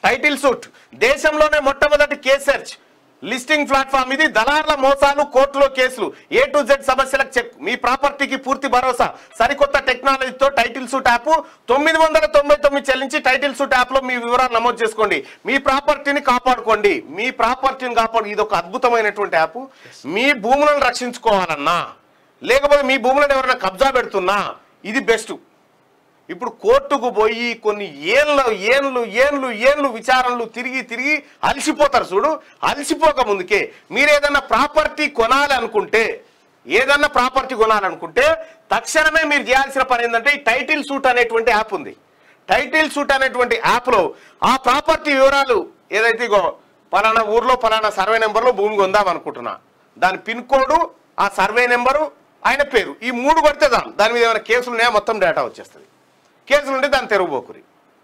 Title suit దేశంలోనే మొట్టమొదటి case search listing platform ఇది దళార్ల మోసాలు కోర్టులో కేసులు ఏ టు జెడ్ సమస్యలకు చెక్ మీ ప్రాపర్టీకి పూర్తి భరోసా సరికొత్త టెక్నాలజీతో టైటిల్ సూట్ యాప్ తొమ్మిది వందల తొంభై తొమ్మిది చెల్లించి టైటిల్ సూట్ యాప్ లో మీ వివరాలు నమోదు చేసుకోండి మీ ప్రాపర్టీని కాపాడుకోండి మీ ప్రాపర్టీని కాపాడు ఇది ఒక అద్భుతమైనటువంటి యాప్ మీ భూములను రక్షించుకోవాలన్నా లేకపోతే మీ భూములను ఎవరైనా కబ్జా పెడుతున్నా ఇది బెస్ట్ ఇప్పుడు కోర్టుకు పోయి కొన్ని ఏళ్ళ ఏళ్ళు ఏళ్ళు ఏళ్ళు విచారణలు తిరిగి తిరిగి అలసిపోతారు చూడు అలసిపోక ముందుకే మీరు ఏదన్నా ప్రాపర్టీ కొనాలి అనుకుంటే ఏదన్నా ప్రాపర్టీ కొనాలనుకుంటే తక్షణమే మీరు చేయాల్సిన పని ఏంటంటే ఈ టైటిల్ సూట్ అనేటువంటి యాప్ ఉంది టైటిల్ సూట్ అనేటువంటి యాప్లో ఆ ప్రాపర్టీ వివరాలు ఏదైతే ఇగో పలానా ఊర్లో పలానా సర్వే నెంబర్లో భూమి కొందాం అనుకుంటున్నా దాని పిన్ కోడ్ ఆ సర్వే నెంబరు ఆయన పేరు ఈ మూడు కొడితే చాలు దాని మీద ఏమైనా కేసులు ఉన్నాయా మొత్తం డేటా వచ్చేస్తుంది కేసులు ఉంటే దాన్ని తెరవబోకురి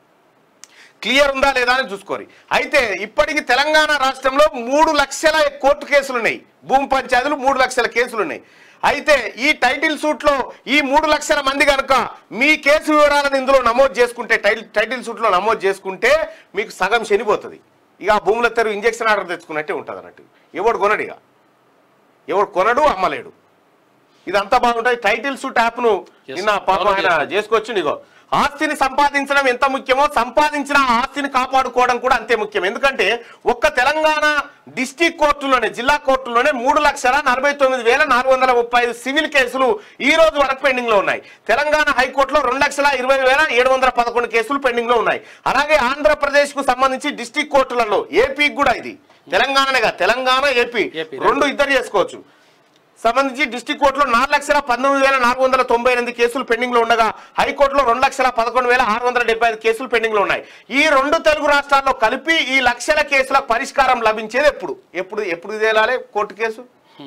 క్లియర్ ఉందా లేదా అని చూసుకోరి అయితే ఇప్పటికి తెలంగాణ రాష్ట్రంలో మూడు లక్షల కోర్టు కేసులు ఉన్నాయి భూమి పంచాయతీలు మూడు లక్షల కేసులు ఉన్నాయి అయితే ఈ టైటిల్ సూట్ లో ఈ మూడు లక్షల మంది కనుక మీ కేసు వివరాలను ఇందులో నమోదు చేసుకుంటే టైటిల్ టైటిల్ సూట్ లో నమోదు చేసుకుంటే మీకు సగం శనిపోతుంది ఇక ఆ భూముల తెరు ఇంజక్షన్ ఆర్డర్ తెచ్చుకున్నట్టే ఉంటుంది అన్నట్టు ఎవడు కొనడు ఇక ఎవడు కొనడు అమ్మలేడు ఇదంతా బాగుంటుంది టైటిల్ సూట్ యాప్ ను Yes. నిన్న పాపం Download ఆయన చేశాను. చేసుకొచ్చిండు ఇగో ఆస్తిని సంపాదించడం ఎంత ముఖ్యమో సంపాదించిన ఆ ఆస్తిని కాపాడుకోవడం కూడా అంతే ముఖ్యం ఎందుకంటే ఒక్క తెలంగాణ డిస్టిక్ కోర్టులోనే జిల్లా కోర్టులోనే మూడు లక్షల నలభై తొమ్మిది వేల నాలుగు వందల ముప్పై ఐదు సివిల్ కేసులు ఈ రోజు వరకు పెండింగ్ లో ఉన్నాయి తెలంగాణ హైకోర్టులో రెండు లక్షల ఇరవై వేల ఏడు వందల పదకొండు కేసులు పెండింగ్ లో ఉన్నాయి అలాగే ఆంధ్రప్రదేశ్ కు సంబంధించి డిస్టిక్ కోర్టులలో ఏపీకి కూడా ఇది తెలంగాణనే కాదు తెలంగాణ ఏపీ ఏపీ, రెండు ఇద్దరు చేసుకోవచ్చు సంబంధించి డిస్టిక్ కోర్టులో నాలుగు లక్షల పంతొమ్మిది వేల నాలుగు వందల తొంభై ఎనిమిది కేసులు పెండింగ్ లో ఉండగా హైకోర్టులో రెండు లక్షల పదకొండు వేల ఆరు వందల డెబ్బై ఐదు కేసులు పెండింగ్ లో ఉన్నాయి ఈ రెండు తెలుగు రాష్ట్రాల్లో కలిపి ఈ లక్షల కేసుల పరిష్కారం లభించేది ఎప్పుడు ఎప్పుడు ఎప్పుడు తేలాలి కోర్టు కేసు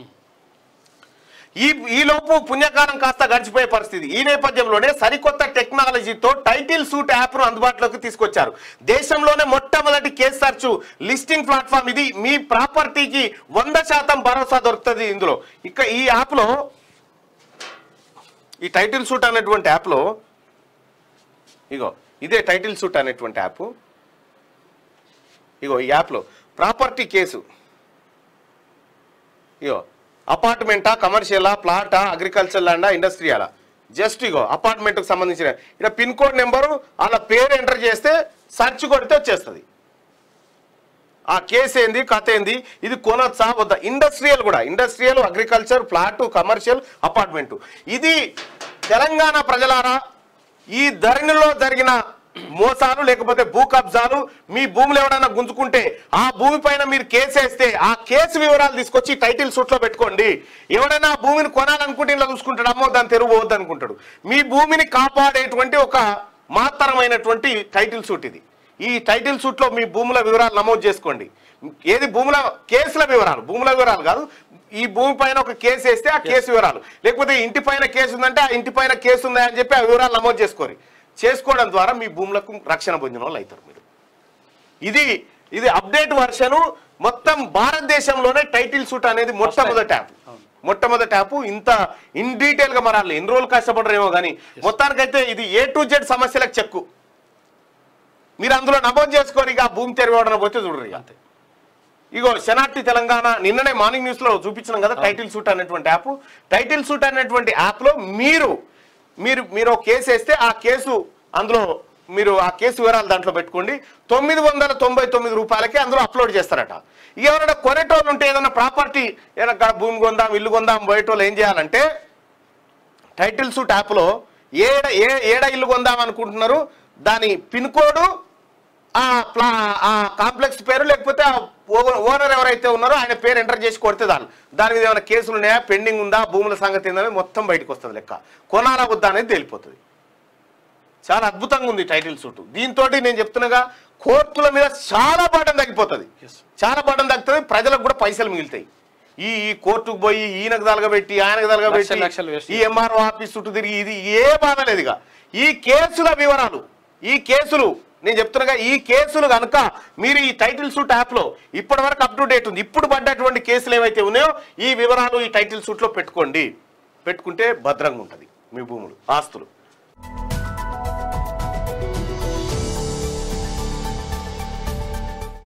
ఈ ఈ లోపు పుణ్యకాలం కాస్త గడిచిపోయే పరిస్థితి ఈ నేపథ్యంలోనే సరికొత్త టెక్నాలజీతో టైటిల్ సూట్ యాప్ ను అందుబాటులోకి తీసుకొచ్చారు దేశంలోనే మొట్టమొదటి కేస్ సర్చ్ లిస్టింగ్ ప్లాట్ఫామ్ ఇది మీ ప్రాపర్టీకి వంద శాతం భరోసా దొరుకుతుంది ఇందులో ఇక ఈ యాప్ లో ఈ టైటిల్ సూట్ అనేటువంటి యాప్ లో ఇగో ఇదే టైటిల్ సూట్ అనేటువంటి యాప్ ఇగో ఈ యాప్లో ప్రాపర్టీ కేసు ఇగో అపార్ట్మెంటా కమర్షియలా ప్లాటా అగ్రికల్చర్ ల్యాండా ఇండస్ట్రియలా జస్ట్ ఇగో అపార్ట్మెంట్కి సంబంధించిన ఇక్కడ పిన్ కోడ్ నెంబరు వాళ్ళ పేరు ఎంటర్ చేస్తే సెర్చ్ కొడితే వచ్చేస్తుంది ఆ కేసు ఏంది కథ ఏంది ఇది కొనొచ్చా వద్దా ఇండస్ట్రియల్ కూడా industrial agriculture plot commercial apartment ఇది తెలంగాణ ప్రజలారా ఈ ధరణిలో జరిగిన మోసాలు లేకపోతే భూ కబ్జాలు మీ భూములు ఎవడైనా గుంజుకుంటే ఆ భూమి పైన మీరు కేసు వేస్తే ఆ కేసు వివరాలు తీసుకొచ్చి టైటిల్ సూట్ లో పెట్టుకోండి ఎవడైనా ఆ భూమిని కొనాలనుకుంటే ఇలా చూసుకుంటాడు అమ్మో దాన్ని తెరువు అనుకుంటాడు మీ భూమిని కాపాడేటువంటి ఒక మాత్తరమైనటువంటి టైటిల్ సూట్ ఇది ఈ టైటిల్ సూట్ లో మీ భూముల వివరాలు నమోదు చేసుకోండి ఏది భూముల కేసుల వివరాలు భూముల వివరాలు కాదు ఈ భూమి పైన ఒక కేసు వేస్తే ఆ కేసు వివరాలు లేకపోతే ఇంటి పైన కేసు ఉందంటే ఆ ఇంటి పైన కేసు ఉందని చెప్పి ఆ వివరాలు నమోదు చేసుకోరు చేసుకోవడం ద్వారా మీ భూములకు రక్షణ పొందిన వాళ్ళు అవుతారు మీరు ఇది ఇది అప్డేట్ వర్షను మొత్తం భారతదేశంలోనే టైటిల్ సూట్ అనేది మొట్టమొదటి యాప్ మొట్టమొదటి యాప్ ఇంత ఇన్ డీటెయిల్ గా మరాలి ఎన్ని రోజులు కష్టపడరేమో కానీ మొత్తానికైతే ఇది ఏ టు జెడ్ సమస్యలకు చెక్కు మీరు అందులో నమోదు చేసుకోరు ఇక భూమి తెరవడం పోతే చూడరు ఇక అంతే ఇగో శనార్థి తెలంగాణ నిన్ననే మార్నింగ్ న్యూస్ లో చూపించినాం కదా టైటిల్ సూట్ అనేటువంటి యాప్ టైటిల్ సూట్ అనేటువంటి యాప్ లో మీరు మీరు మీరు ఒక కేసు వేస్తే ఆ కేసు అందులో మీరు ఆ కేసు వివరాలు దాంట్లో పెట్టుకోండి తొమ్మిది వందల తొంభై తొమ్మిది రూపాయలకే అందులో అప్లోడ్ చేస్తారట ఇక ఎవరైనా కొనేటోళ్ళు ఉంటే ఏదైనా ప్రాపర్టీ ఏదైనా భూమి కొందాం ఇల్లు కొందాం బయటోళ్ళు ఏం చేయాలంటే టైటిల్ సూట్ యాప్లో ఏడ ఏ ఏడ ఇల్లు కొందాం అనుకుంటున్నారు దాని పిన్ కోడ్ ఆ ప్లా ఆ కాంప్లెక్స్ పేరు లేకపోతే ఆ ఓ- ఓనర్ ఎవరైతే ఉన్నారో ఆయన పేరు ఎంటర్ చేసి కొడితే దాని దాని మీద ఏమైనా కేసులు ఉన్నాయా పెండింగ్ ఉందా భూముల సంగతి ఏందని మొత్తం బయటకు వస్తుంది లెక్క కొనాలా వద్దా అనేది తేలిపోతుంది చాలా అద్భుతంగా ఉంది టైటిల్ సూట్ దీంతో నేను చెప్తున్నాగా కోర్టుల మీద చాలా పాఠం తగ్గిపోతుంది Yes. చాలా పాఠం తగ్గుతుంది ప్రజలకు కూడా పైసలు మిగులుతాయి ఈ ఈ కోర్టుకు పోయి ఈయనకు తలగబెట్టి ఆయనకు లక్షలు తలగబెట్టి లక్షలు waste ఈ ఎంఆర్ఓ ఆఫీస్ చుట్టూ తిరిగి ఇది ఏ బాధ లేదుగా ఈ కేసుల వివరాలు ఈ కేసులు నేను చెప్తున్నాగా ఈ కేసులు కనుక మీరు ఈ టైటిల్ సూట్ యాప్ లో ఇప్పటి వరకు అప్ టు డేట్ ఉంది ఇప్పుడు పడ్డటువంటి కేసులు ఏవైతే ఉన్నాయో ఈ వివరాలు ఈ టైటిల్ సూట్ లో పెట్టుకోండి పెట్టుకుంటే భద్రంగా ఉంటుంది మీ భూములు ఆస్తులు